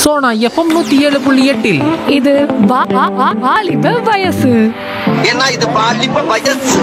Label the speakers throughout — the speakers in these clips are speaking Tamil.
Speaker 1: சோனா எஃப்எம் நூத்தி ஏழு புள்ளி எட்டில்
Speaker 2: இது வா- வா- வா- வாலிப வயசு
Speaker 3: ஏன்னா இது பாலிப்ப வயசு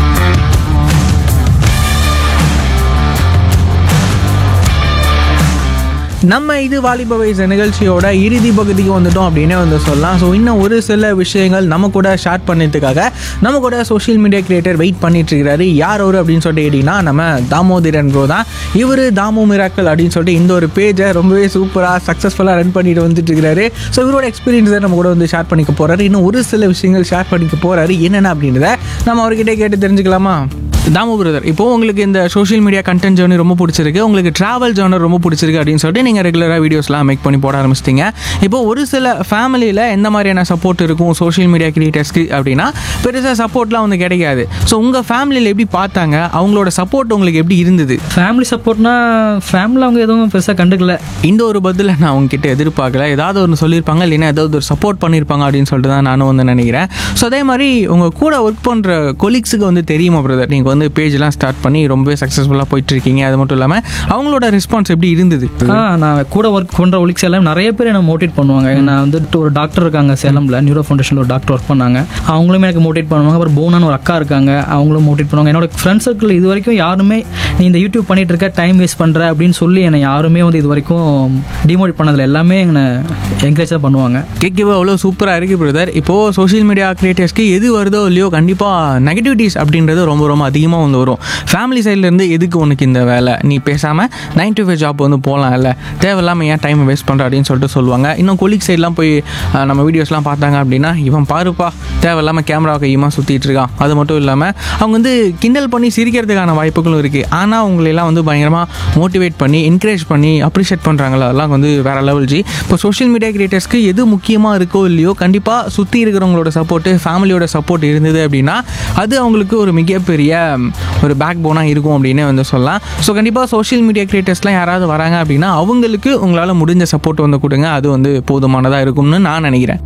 Speaker 4: நம்ம இது வாலிப வயசு நிகழ்ச்சியோட இறுதி பகுதிக்கு வந்துட்டோம் அப்படின்னே வந்து சொல்லலாம் ஸோ இன்னும் ஒரு சில விஷயங்கள் நம்ம கூட ஷேர் பண்ணதுக்காக நம்ம கூட சோஷியல் மீடியா கிரியேட்டர் வெயிட் பண்ணிட்டு இருக்காரு யார் அவர் அப்படின்னு சொல்லிட்டு கேட்டிங்கன்னா நம்ம தாமோதரன் ப்ரோ தான் இவர் தாமோ மிராக்கல் அப்படின்னு சொல்லிட்டு இந்த ஒரு பேஜை ரொம்பவே சூப்பராக சக்ஸஸ்ஃபுல்லாக ரன் பண்ணிட்டு வந்துட்டு இருக்கிறாரு ஸோ இவரோட எக்ஸ்பீரியன்ஸை நம்ம கூட வந்து ஷேர் பண்ணிக்க போறாரு இன்னும் ஒரு சில விஷயங்கள் ஷேர் பண்ணிக்க போறாரு என்னென்ன அப்படின்றத நம்ம அவர்கிட்ட கேட்டு தெரிஞ்சுக்கலாமா தாமு பிரதர் இப்போ உங்களுக்கு இந்த சோஷியல் மீடியா கண்டென்ட் ஜேர்னி ரொம்ப பிடிச்சிருக்கு உங்களுக்கு டிராவல் ஜேர்னர் ரொம்ப பிடிச்சிருக்கு அப்படின்னு சொல்லிட்டு நீங்கள் ரெகுலராக வீடியோஸ்லாம் மேக் பண்ணி போட ஆரம்பிச்சிட்டிங்க இப்போ ஒரு சில ஃபேமிலியில் எந்த மாதிரியான சப்போர்ட் இருக்கும் சோஷியல் மீடியா கிரியேட்டர்ஸ்க்கு அப்படின்னா பெருசாக சப்போர்ட்லாம் வந்து கிடைக்காது ஸோ உங்கள் ஃபேமிலியில் எப்படி பார்த்தாங்க அவங்களோட சப்போர்ட் உங்களுக்கு எப்படி இருந்தது
Speaker 5: ஃபேமிலி சப்போர்ட்னா ஃபேமிலி அவங்க எதுவும் பெருசாக கண்டுக்கல
Speaker 4: இந்த ஒரு பதிலை நான் உங்ககிட்ட எதிர்பார்க்கல ஏதாவது ஒன்று சொல்லியிருப்பாங்க இல்லைன்னா ஏதாவது ஒரு சப்போர்ட் பண்ணியிருப்பாங்க அப்படின்னு சொல்லிட்டு தான் நானும் வந்து நினைக்கிறேன் ஸோ அதே மாதிரி உங்கள் கூட ஒர்க் பண்ணுற கொலீக்ஸுக்கு வந்து தெரியுமா பிரதர் நீங்கள் வந்து பேஜ்லாம் ஸ்டார்ட் பண்ணி ரொம்பவே சக்ஸஸ்ஃபுல்லாக போயிட்டு இருக்கீங்க அது மட்டும் இல்லாமல் அவங்களோட ரெஸ்பான்ஸ் எப்படி இருந்தது
Speaker 5: ஆ நான் கூட ஒர்க் பண்ணுற ஒலிக்ஸ் எல்லாம் நிறைய பேர் என்ன மோட்டிவேட் பண்ணுவாங்க நான் வந்துட்டு ஒரு டாக்டர் இருக்காங்க சேலமில் நியூரோ ஃபவுண்டேஷனில் ஒரு டாக்டர் ஒர்க் பண்ணாங்க அவங்களுமே எனக்கு மோட்டிவேட் பண்ணுவாங்க அப்புறம் போனான்னு ஒரு அக்கா இருக்காங்க அவங்களும் மோட்டிவேட் பண்ணுவாங்க என்னோட ஃப்ரெண்ட் சர்க்கிள் இது வரைக்கும் யாருமே நீ இந்த யூடியூப் பண்ணிட்டு இருக்க டைம் வேஸ்ட் பண்ணுற அப்படின்னு சொல்லி என்னை யாருமே வந்து இது வரைக்கும் டிமோட்டிவேட் பண்ணதில்ல எல்லாமே என்னை என்கரேஜ் தான் பண்ணுவாங்க
Speaker 4: கேட்கவே அவ்வளோ சூப்பராக இருக்குது பிரதர் இப்போது சோஷியல் மீடியா கிரியேட்டர்ஸ்க்கு எது வருதோ இல்லையோ கண்டிப்பாக நெகட்டிவிட்டிஸ் அப்படின்றது ரொம்ப ரொம்ப அதிகமாக வந்து வரும் ஃபேமிலி சைட்லேருந்து எதுக்கு உனக்கு இந்த வேலை நீ பேசாமல் நைன் டு ஃபைவ் ஜாப் வந்து போகலாம் இல்லை தேவையில்லாமல் ஏன் டைம் வேஸ்ட் பண்ணுற அப்படின்னு சொல்லிட்டு சொல்லுவாங்க இன்னும் கொலிக் சைட்லாம் போய் அஹ், நம்ம வீடியோஸ்லாம் பார்த்தாங்க அப்படின்னா இவன் பாருப்பா தேவையில்லாமல் கேமரா கையுமா சுற்றிட்டு இருக்கான் அது மட்டும் இல்லாமல் அவங்க வந்து கிண்டல் பண்ணி சிரிக்கிறதுக்கான வாய்ப்புகளும் இருக்குது ஆனால் அவங்களெல்லாம் வந்து பயங்கரமாக மோட்டிவேட் பண்ணி என்கரேஜ் பண்ணி அப்ரிஷியேட் பண்ணுறாங்களோ அதெல்லாம் வந்து வேற லெவல் ஜி இப்போ சோஷியல் மீடியா கிரியேட்டர்ஸ்க்கு எது முக்கியமாக இருக்கோ இல்லையோ கண்டிப்பாக சுற்றி இருக்கிறவங்களோட சப்போர்ட்டு ஃபேமிலியோட சப்போர்ட் இருந்தது அப்படின்னா அது அவங்களுக்கு ஒரு மிகப்பெரிய ம், ஒரு பேக் போனாக இருக்கும் அப்படின்னு வந்து சொல்லலாம் ஸோ கண்டிப்பாக சோஷியல் மீடியா கிரியேட்டர்ஸ்லாம் யாராவது வராங்க அப்படின்னா அவங்களுக்கு உங்களால் முடிஞ்ச சப்போர்ட் வந்து கொடுங்க அது வந்து போதுமானதாக இருக்கும்னு நான் நினைக்கிறேன்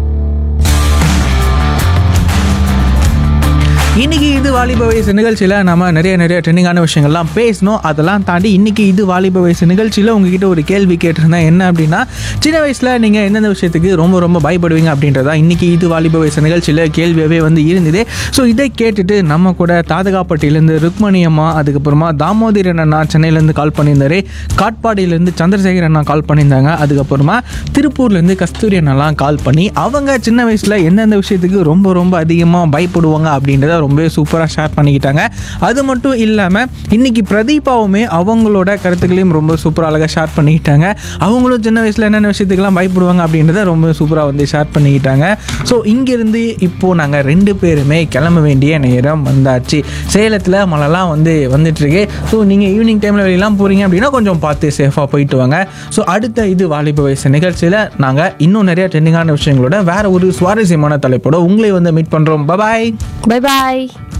Speaker 4: இன்னைக்கு இது வாலிப வயசு நிகழ்ச்சியில் நம்ம நிறைய நிறைய ட்ரெண்டிங்கான விஷயங்கள்லாம் பேசணும் அதெல்லாம் தாண்டி இன்னைக்கு இது வாலிப வயசு நிகழ்ச்சியில் உங்ககிட்ட ஒரு கேள்வி கேட்டிருந்தேன் என்ன அப்படின்னா சின்ன வயசில் நீங்கள் எந்தெந்த விஷயத்துக்கு ரொம்ப ரொம்ப பயப்படுவீங்க அப்படின்றதா இன்னைக்கு இது வாலிப வயசு நிகழ்ச்சியில் கேள்வியாகவே வந்து இருந்தது ஸோ இதை கேட்டுட்டு நம்ம கூட தாதகாப்பட்டியிலேருந்து ருக்மணி அம்மா அதுக்கப்புறமா தாமோதரன் அண்ணா சென்னையிலேருந்து கால் பண்ணியிருந்தாரு காட்பாடியிலேருந்து சந்திரசேகர் அண்ணா கால் பண்ணியிருந்தாங்க அதுக்கப்புறமா திருப்பூர்லேருந்து கஸ்தூரி அண்ணாலாம் கால் பண்ணி அவங்க சின்ன வயசில் எந்தெந்த விஷயத்துக்கு ரொம்ப ரொம்ப அதிகமாக பயப்படுவாங்க அப்படின்றத ரொம்பவே சூப்பராக ஷேர் பண்ணிக்கிட்டாங்க அது மட்டும் இல்லாமல் இன்னைக்கு பிரதீபாவுமே அவங்களோட கருத்துக்களையும் ரொம்ப சூப்பராக அழகாக ஷேர் பண்ணிக்கிட்டாங்க அவங்களும் சின்ன வயசில் என்னென்ன விஷயத்துக்கெல்லாம் பயப்படுவாங்க அப்படின்றத ரொம்ப சூப்பராக வந்து ஷேர் பண்ணிக்கிட்டாங்க ஸோ இங்கேருந்து இப்போது நாங்கள் ரெண்டு பேருமே கிளம்ப வேண்டிய நேரம் வந்தாச்சு சேலத்தில் மழைலாம் வந்து வந்துட்டுருக்கு ஸோ நீங்கள் ஈவினிங் டைமில் வெளியெல்லாம் போகிறீங்க அப்படின்னா கொஞ்சம் பார்த்து சேஃபாக போயிட்டு வாங்க ஸோ அடுத்த இது வாலிப வயசு நிகழ்ச்சியில் நாங்கள் இன்னும் நிறைய ட்ரெண்டிங்கான விஷயங்களோட வேற ஒரு சுவாரஸ்யமான தலைப்போட உங்களை வந்து மீட் பண்ணுறோம் பபாய்
Speaker 2: பை பாய்